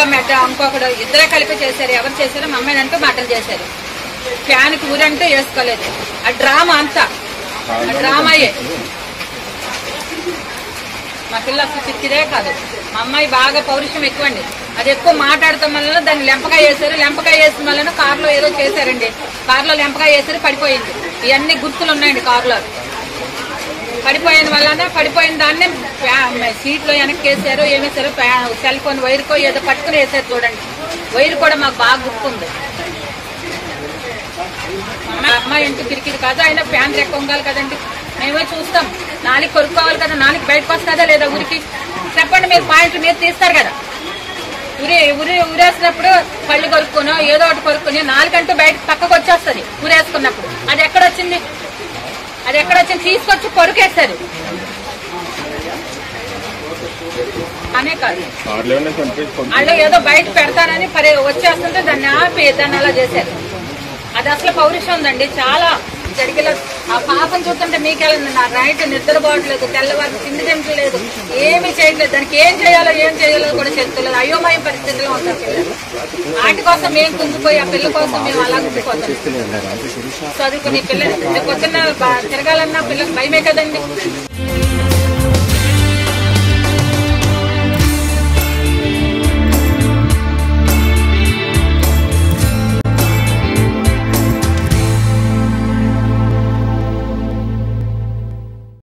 మెడ్డ ఇంకొకడు ఇద్దరే కలిపి చేశారు ఎవరు చేశారు మా అమ్మాయిని అంటూ మటర్ చేశారు ఫ్యాన్కి ఊరంటూ వేసుకోలేదు ఆ డ్రామా అంతా ఆ డ్రామాయే మా పిల్ల అసలు చిక్కిదే కాదు మా అమ్మాయి బాగా పౌరుషం ఎక్కువండి అది ఎక్కువ మాట్లాడటం వల్ల దాన్ని లెంపకాయ వేసారు లెంపకాయ వేసిన వలన కారులో ఏదో చేశారండి కారులో లెంపకాయ వేసారు పడిపోయింది ఇవన్నీ గుర్తులు ఉన్నాయండి కారులో పడిపోయిన వలన పడిపోయిన దాన్ని ఫ్యా- సీట్లో వెనక్కి వేసారు ఏమేసారు ఫ్యా- సెల్ ఫోన్ వైర్కో ఏదో పట్టుకుని వేసారు చూడండి వైర్ కూడా మాకు బాగా గుర్తుంది మా అమ్మాయి ఇంటి పిరికిది కాదు అయినా ఫ్యాన్ రెక్క ఉండాలి కదండి మేమే చూస్తాం నాలుగు కొనుక్కోవాలి కదా నాలుగు బయటకు వస్తుందా లేదా ఊరికి చెప్పండి మీరు పాయింట్లు మీరు తీస్తారు కదా ఉరి ఉరి ఉరేసినప్పుడు పళ్ళు కొరుక్కునో ఏదో ఒకటి కొరుక్కుని నాలుగంటూ బయట పక్కకు వచ్చేస్తుంది ఉరేసుకున్నప్పుడు అది ఎక్కడ వచ్చింది అది ఎక్కడ వచ్చింది తీసుకొచ్చి కొరుకేస్తారు అనే కాదు కార్లోనే చంపేసి పంపి వాళ్ళు ఏదో బయట పెడతారని పరి వచ్చేస్తుంటే దాన్ని ఆపి దాన్ని అలా చేశారు అది అసలు పౌరుషం ఉందండి చాలా జరిగిన ఆ పాపం చూస్తుంటే మీకెళ్ళ నా నైట్ నిద్రపోవట్లేదు తెల్లవారు తిండి తింటలేదు ఏమీ చేయట్లేదు దానికి ఏం చేయాలో ఏం చేయాలో కూడా చెప్తలేదు అయోమయం పరిస్థితిలో ఉంటారు పిల్లలు వాటి కోసం మేము కుంగిపోయి ఆ పిల్ల కోసం మేము అలా కుంగిపోతాం చదువుకునే పిల్లలు పొద్దున్న బా- తిరగాలన్నా పిల్లలకు భయమే కదండి